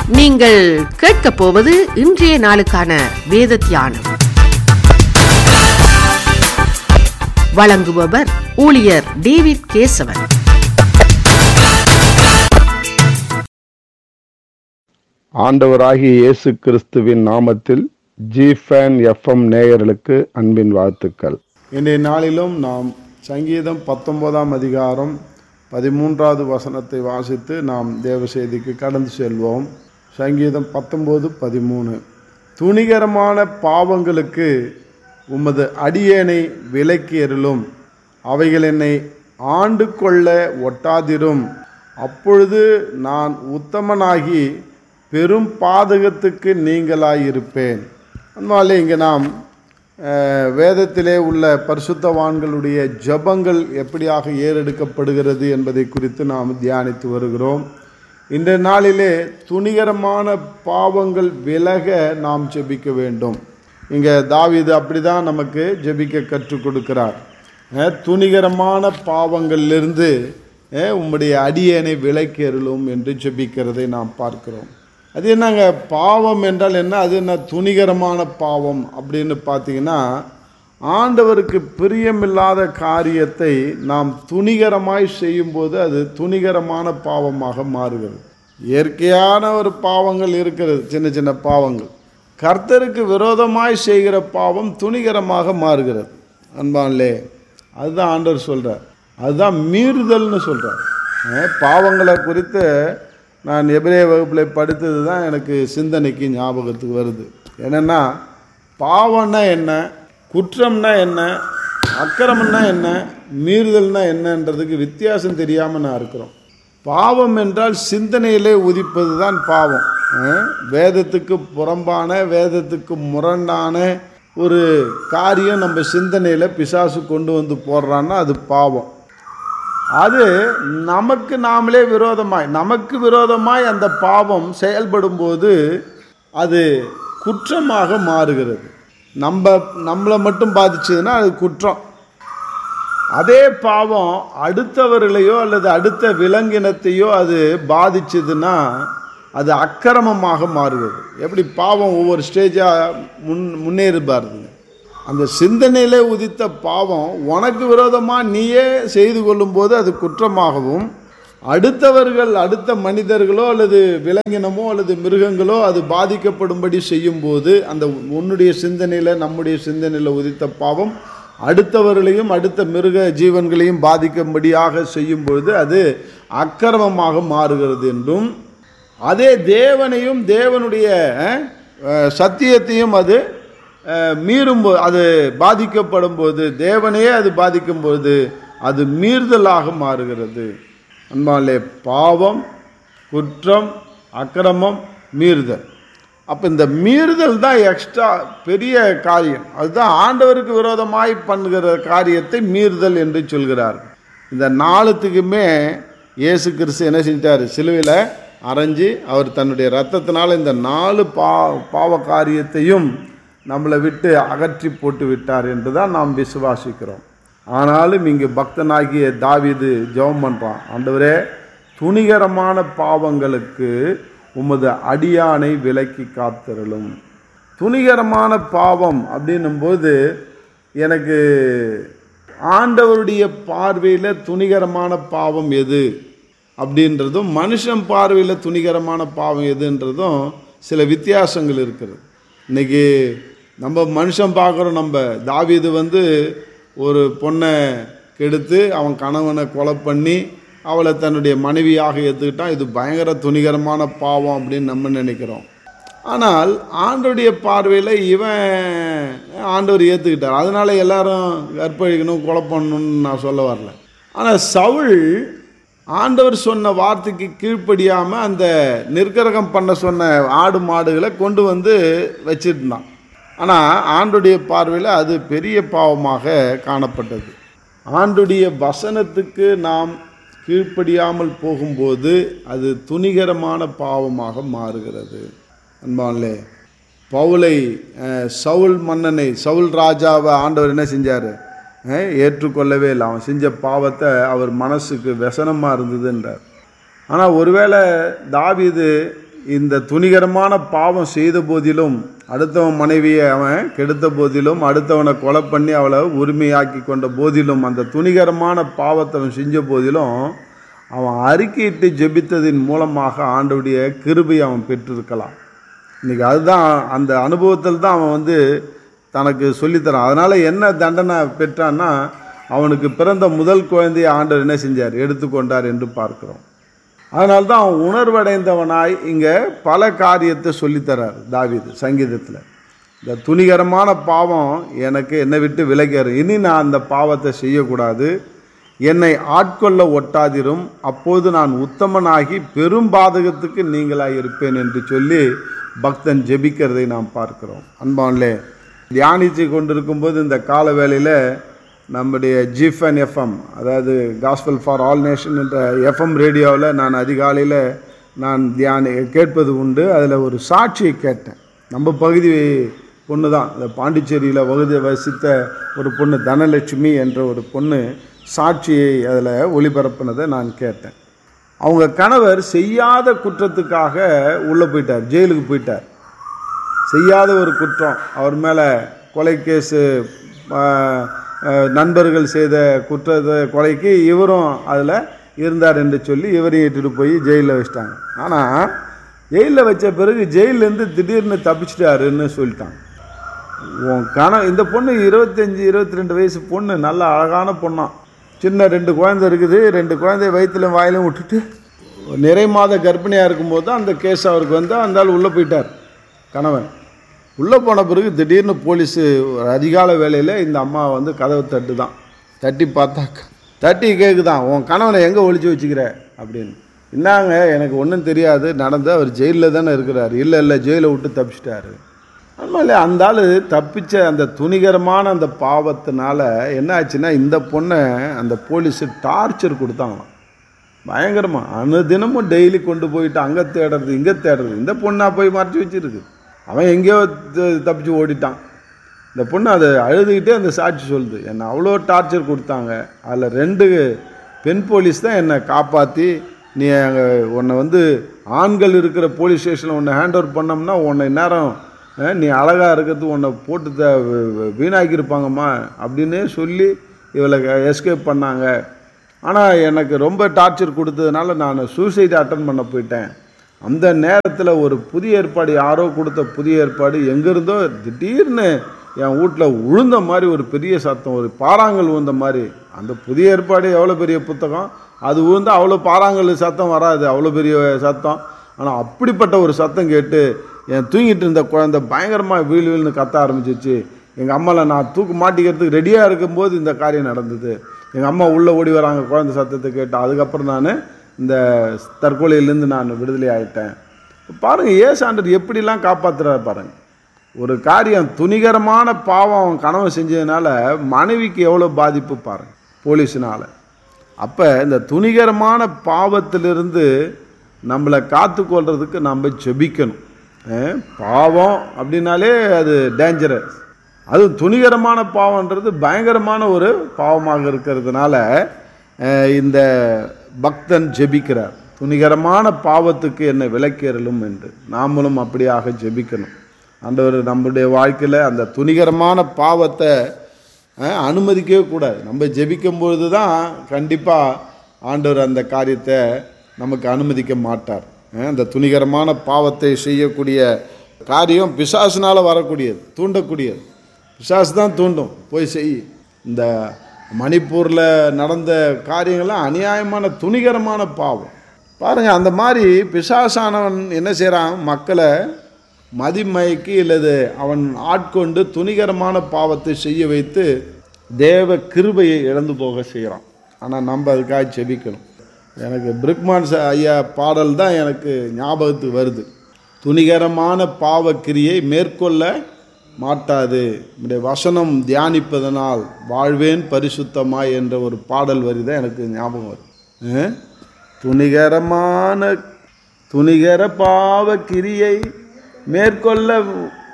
நீங்கள் கேட்கப் போவது இன்றைய நாளுக்கான வேத தியானம் வழங்குபவர் ஊழியர் டேவிட் கேசவன் ஆண்டவராகிய இயேசு கிறிஸ்துவின் நாமத்தில் ஜிஃபேன் எஃப்எம் நேயர்களுக்கு அன்பின் வாழ்த்துக்கள் இன்றைய நாளிலும் நாம் சங்கீதம் பத்தொன்பதாம் அதிகாரம் பதிமூன்றாவது வசனத்தை வாசித்து நாம் தேவ செய்திக்கு கடந்து செல்வோம் சங்கீதம் பத்தொம்போது பதிமூணு துணிகரமான பாவங்களுக்கு உமது அடியேனை விலக்கி எறிலும் அவைகள் என்னை ஆண்டு கொள்ள ஒட்டாதிரும் அப்பொழுது நான் உத்தமனாகி பெரும் பாதகத்துக்கு நீங்களாயிருப்பேன் அதனால இங்கே நாம் அஹ், வேதத்திலே உள்ள பரிசுத்தவான்களுடைய ஜபங்கள் எப்படியாக ஏறெடுக்கப்படுகிறது என்பதை குறித்து நாம் தியானித்து வருகிறோம் இந்த நாளிலே துணிகரமான பாவங்கள் விலக நாம் ஜெபிக்க வேண்டும் இங்கே தாவீது அப்படி தான் நமக்கு ஜெபிக்க கற்றுக் கொடுக்கிறார் அஹ், துணிகரமான பாவங்களிலிருந்து அஹ், உம்முடைய அடியேனை விலக்கி அருளும் என்று ஜெபிக்கிறதை நாம் பார்க்கிறோம் அது என்னங்க பாவம் என்றால் என்ன அது என்ன துணிகரமான பாவம் அப்படின்னு பார்த்தீங்கன்னா ஆண்டவருக்கு பிரியமில்லாத காரியத்தை நாம் துணிகரமாய் செய்யும்போது அது துணிகரமான பாவமாக மாறுகிறது இயற்கையான ஒரு பாவங்கள் இருக்கிறது சின்ன சின்ன பாவங்கள் கர்த்தருக்கு விரோதமாய் செய்கிற பாவம் துணிகரமாக மாறுகிறது அன்பான்லே அதுதான் ஆண்டவர் சொல்கிறார் அதுதான் மீறுதல்னு சொல்கிறார் பாவங்களை குறித்து நான் எபிரே வகுப்பில் படித்தது தான் எனக்கு சிந்தனைக்கு ஞாபகத்துக்கு வருது என்னென்னா பாவம்னா என்ன குற்றம்னா என்ன அக்கிரமம்னா என்ன மீறுதல்னா என்னன்றதுக்கு வித்தியாசம் தெரியாமல் நான் இருக்கிறோம் பாவம் என்றால் சிந்தனையிலே உதிப்பது தான் பாவம் அஹ், வேதத்துக்கு புறம்பான வேதத்துக்கு முரணான ஒரு காரியம் நம்ம சிந்தனையில் பிசாசு கொண்டு வந்து போடுறான்னா அது பாவம் அது நமக்கு நாமளே விரோதமாய் நமக்கு விரோதமாய் அந்த பாவம் செயல்படும்போது அது குற்றமாக மாறுகிறது நம்ம நம்மளை மட்டும் பாதிச்சதுன்னா அது குற்றம் அதே பாவம் அடுத்தவர்களையோ அல்லது அடுத்த விலங்கினத்தையோ அது பாதிச்சதுன்னா அது அக்கிரமமாக மாறுகிறது எப்படி பாவம் ஒவ்வொரு ஸ்டேஜாக முன் முன்னேறி பாருங்க அந்த சிந்தனையிலே உதித்த பாவம் உனக்கு விரோதமாக நீயே செய்து கொள்ளும்போது அது குற்றமாகவும் அடுத்தவர்கள் அடுத்த மனிதர்களோ அல்லது விலங்கினமோ அல்லது மிருகங்களோ அது பாதிக்கப்படும்படி செய்யும்போது அந்த உன்னுடைய சிந்தனையில் நம்முடைய சிந்தனையில் உதித்த பாவம் அடுத்தவர்களையும் அடுத்த மிருக ஜீவன்களையும் பாதிக்கும்படியாக செய்யும்பொழுது அது அக்கிரமமாக மாறுகிறது என்றும் அதே தேவனையும் தேவனுடைய அஹ், சத்தியத்தையும் அது அஹ், மீறும்போது அது பாதிக்கப்படும் போது தேவனையே அது பாதிக்கும் போது அது மீறுதலாக மாறுகிறது அன்பாலே பாவம் குற்றம் அக்கிரமம் மீறுதல் அப்போ இந்த மீறுதல் தான் எக்ஸ்ட்ரா பெரிய காரியம் அதுதான் ஆண்டவருக்கு விரோதமாய் பண்ணுகிற காரியத்தை மீறுதல் என்று சொல்கிறார் இந்த நாலுத்துக்குமே இயேசு கிறிஸ்து என்ன செஞ்சிட்டார் சிலுவையில் அரைஞ்சு அவர் தன்னுடைய ரத்தத்தினால இந்த நாலு பா பாவ காரியத்தையும் நம்மளை விட்டு அகற்றி போட்டு விட்டார் என்று தான் நாம் விசுவாசிக்கிறோம் ஆனாலும் இங்கு பக்தனாகிய தாவீது ஜெபம் பண்ணுறான் ஆண்டவரே துணிகரமான பாவங்களுக்கு உமது அடியானை விலக்கி காத்திரலும் துணிகரமான பாவம் அப்படின்னும்போது எனக்கு ஆண்டவருடைய பார்வையில் துணிகரமான பாவம் எது அப்படின்றதும் மனுஷன் பார்வையில் துணிகரமான பாவம் எதுன்றதும் சில வித்தியாசங்கள் இருக்கிறது இன்னைக்கு நம்ம மனுஷன் பார்க்குறோம் நம்ம தாவீது வந்து ஒரு பொண்ணை கெடுத்து அவன் கணவனை கொலை பண்ணி அவளை தன்னுடைய மனைவியாக ஏற்றுக்கிட்டான் இது பயங்கர துணிகரமான பாவம் அப்படின்னு நம்ம நினைக்கிறோம் ஆனால் ஆண்டோடைய பார்வையில் இவன் ஆண்டவர் ஏற்றுக்கிட்டார் அதனால எல்லாரும் கற்பழிக்கணும் கொலை பண்ணணும்னு நான் சொல்ல வரல ஆனால் சவுல் ஆண்டவர் சொன்ன வார்த்தைக்கு கீழ்ப்படியாமல் அந்த நிர்கரகம் பண்ண சொன்ன ஆடு மாடுகளை கொண்டு வந்து வச்சிருந்தான் ஆனால் ஆண்டுடைய பார்வையில் அது பெரிய பாவமாக காணப்பட்டது ஆண்டுடைய வசனத்துக்கு நாம் கீழ்ப்படியாமல் போகும்போது அது துணிகரமான பாவமாக மாறுகிறது அன்பான்லே பவுலை அஹ், சவுல் மன்னனை சவுல் ராஜாவை ஆண்டவர் என்ன செஞ்சார் ஏற்றுக்கொள்ளவே இல்லை அவன் செஞ்ச பாவத்தை அவர் மனசுக்கு व्यசனமாக இருந்ததுன்றார் ஆனால் ஒருவேளை தாவீது இந்த துணிகரமான பாவம் செய்த போதிலும் அடுத்தவன் மனைவியை அவன் கெடுத்த போதிலும் அடுத்தவனை கொலை பண்ணி அவளை உரிமையாக்கி கொண்ட போதிலும் அந்த துணிகரமான பாவத்தை அவன் செஞ்ச போதிலும் அவன் அறிக்கையிட்டு ஜெபித்ததின் மூலமாக ஆண்டவுடைய கிருபை அவன் பெற்றிருக்கலாம் இன்னைக்கு அதுதான் அந்த அனுபவத்தில் தான் அவன் வந்து தனக்கு சொல்லித்தரான் அதனால் என்ன தண்டனை பெற்றான்னா அவனுக்கு பிறந்த முதல் குழந்தையை ஆண்டவர் என்ன செஞ்சார் எடுத்துக்கொண்டார் என்று பார்க்கிறோம் அதனால தான் அவன் உணர்வடைந்தவனாய் இங்கே பல காரியத்தை சொல்லித்தரார் தாவீது சங்கீதத்தில் இந்த துணிகரமான பாவம் எனக்கு என்னை விட்டு விலகிற இனி நான் அந்த பாவத்தை செய்யக்கூடாது என்னை ஆட்கொள்ள ஒட்டாதிரும் அப்போது நான் உத்தமனாகி பெரும் பாதகத்துக்கு நீங்களாக இருப்பேன் என்று சொல்லி பக்தன் ஜெபிக்கிறதை நாம் பார்க்கிறோம் அன்பான்லே தியானித்து கொண்டிருக்கும்போது இந்த கால வேளையில் நம்முடைய ஜிஃபன் எஃப்எம் அதாவது காஸ்பல் ஃபார் ஆல் நேஷன் என்ற எஃப்எம் ரேடியோவில் நான் அதிகாலையில் நான் தியானி கேட்பது உண்டு அதில் ஒரு சாட்சியை கேட்டேன் நம்ம பகுதி பொண்ணு தான் இந்த பாண்டிச்சேரியில் வகுதி வசித்த ஒரு பொண்ணு தனலட்சுமி என்ற ஒரு பொண்ணு சாட்சியை அதில் ஒளிபரப்புனதை நான் கேட்டேன் அவங்க கணவர் செய்யாத குற்றத்துக்காக உள்ளே போயிட்டார் ஜெயிலுக்கு போயிட்டார் செய்யாத ஒரு குற்றம் அவர் மேலே கொலை கேஸு நண்பர்கள் செய்த குற்றத்தை கொலைக்கு இவரும் அதில் இருந்தார் என்று சொல்லி இவரையும் இட்டுட்டு போய் ஜெயிலில் வச்சிட்டாங்க ஆனால் ஜெயிலில் வச்ச பிறகு ஜெயிலேருந்து திடீர்னு தப்பிச்சிட்டாருன்னு சொல்லிட்டாங்க உன் கண இந்த பொண்ணு இருபத்தஞ்சி இருபத்தி ரெண்டு வயசு பொண்ணு நல்ல அழகான பொண்ணாம் சின்ன ரெண்டு குழந்தை இருக்குது ரெண்டு குழந்தைய வயிற்றுல வாயிலும் விட்டுட்டு நிறை மாத கர்ப்பிணியாக இருக்கும்போது தான் அந்த கேஸ் அவருக்கு வந்து அந்த ஆள் உள்ளே போயிட்டார் கணவன் உள்ளே போன பிறகு திடீர்னு போலீஸு ஒரு அதிகால வேலையில் இந்த அம்மா வந்து கதவை தட்டு தான் தட்டி பார்த்தா தட்டி கேட்குதான் உன் கணவனை எங்கே ஒளிச்சு வச்சுக்கிற அப்படின்னு என்னங்க எனக்கு ஒன்றும் தெரியாது நடந்து அவர் ஜெயிலில் தானே இருக்கிறார் இல்லை இல்லை ஜெயிலை விட்டு தப்பிச்சிட்டாரு ஆமாம் அந்த ஆள் தப்பிச்ச அந்த துணிகரமான அந்த பாவத்தினால என்ன ஆச்சுன்னா இந்த பொண்ணை அந்த போலீஸு டார்ச்சர் கொடுத்தாங்களாம் பயங்கரமாக அனுதினமும் டெய்லி கொண்டு போயிட்டு அங்கே தேடுறது இங்கே தேடுறது இந்த பொண்ணாக போய் மறைச்சி வச்சிருக்கு அவன் எங்கேயோ த- தப்பிச்சு ஓடிட்டான் இந்த பொண்ணு அதை அழுதுகிட்டே அந்த சாட்சி சொல்லுது என்னை அவ்வளோ டார்ச்சர் கொடுத்தாங்க அதில் ரெண்டு பெண் போலீஸ் தான் என்னை காப்பாற்றி நீ அங்கே உன்னை வந்து ஆண்கள் இருக்கிற போலீஸ் ஸ்டேஷனில் உன்னை ஹேண்ட் ஓவர் பண்ணோம்னா உன்னை நேரம் அஹ், நீ அழகாக இருக்கிறது உன்னை போட்டு த வீ- வீணாக்கியிருப்பாங்கம்மா அப்படின்னு சொல்லி இவளை எஸ்கேப் பண்ணாங்க ஆனால் எனக்கு ரொம்ப டார்ச்சர் கொடுத்ததுனால நான் சூசைட் அட்டன் பண்ண போயிட்டேன் அந்த நேரத்தில் ஒரு புதிய ஏற்பாடு யாரோ கொடுத்த புதிய ஏற்பாடு எங்கேருந்தோ திடீர்னு என் வீட்டில் உழுந்த மாதிரி ஒரு பெரிய சத்தம் ஒரு பாறாங்கல் விழுந்த மாதிரி அந்த புதிய ஏற்பாடு எவ்வளோ பெரிய புத்தகம் அது விழுந்தா அவ்வளோ பாறாங்கல் சத்தம் வராது அவ்வளோ பெரிய சத்தம் ஆனால் அப்படிப்பட்ட ஒரு சத்தம் கேட்டு என் தூங்கிட்டு இருந்த குழந்தை பயங்கரமாக வீழ் வீழ்னு கத்த ஆரம்பிச்சிச்சு எங்கள் அம்மாவில் நான் தூக்கு மாட்டிக்கிறதுக்கு ரெடியாக இருக்கும்போது இந்த காரியம் நடந்தது எங்கள் அம்மா உள்ளே ஓடி வராங்க குழந்தை சத்தத்தை கேட்டு அதுக்கப்புறம் நான் இந்த தற்கொலையிலேருந்து நான் விடுதலை ஆயிட்டேன் பாருங்கள் ஏசாண்டர் எப்படிலாம் காப்பாற்றுறாரு பாருங்க ஒரு காரியம் துணிகரமான பாவம் அவன் கனவு செஞ்சதுனால மனைவிக்கு எவ்வளோ பாதிப்பு பாருங்க போலீஸினால் அப்போ இந்த துணிகரமான பாவத்திலிருந்து நம்மளை காத்துக்கொள்றதுக்கு நம்ம ஜெபிக்கணும் அஹ், பாவம் அப்படின்னாலே அது டேஞ்சரஸ் அது துணிகரமான பாவம்ன்றது பயங்கரமான ஒரு பாவமாக இருக்கிறதுனால அஹ், இந்த பக்தன் ஜெபிக்கிறார் துணிகரமான பாவத்துக்கு என்னை விலக்கேறலும் என்று நாமளும் அப்படியாக ஜெபிக்கணும் ஆண்டவர் நம்முடைய வாழ்க்கையில் அந்த துணிகரமான பாவத்தை அஹ், அனுமதிக்கவே கூடாது நம்ம ஜெபிக்கும் பொழுது தான் கண்டிப்பாக ஆண்டவர் அந்த காரியத்தை நமக்கு அனுமதிக்க மாட்டார் அஹ், அந்த துணிகரமான பாவத்தை செய்யக்கூடிய காரியம் பிசாசுனால் வரக்கூடியது தூண்டக்கூடியது பிசாசு தான் தூண்டும் போய் செய் இந்த மணிப்பூரில் நடந்த காரியங்கள்லாம் அநியாயமான துணிகரமான பாவம் பாருங்கள் அந்த மாதிரி பிசாசானவன் என்ன செய்கிறான் மக்களை மதிமயக்கி இல்லது அவன் ஆட்கொண்டு துணிகரமான பாவத்தை செய்ய வைத்து தேவ கிருபையை இழந்து போக செய்கிறான் ஆனால் நம்ம அதுக்காக செபிக்கணும் எனக்கு பிரிக்மான் ச- ஐயா பாடல் தான் எனக்கு ஞாபகத்துக்கு வருது துணிகரமான பாவக்கிரியை மேற்கொள்ள மாட்டாது உம்முடைய வசனம் தியானிப்பதனால் வாழ்வேன் பரிசுத்தமாய் என்ற ஒரு பாடல் வரி தான் எனக்கு ஞாபகம் வரும் அஹ்? துணிகரமான துணிகர பாவ கிரியை மேற்கொள்ள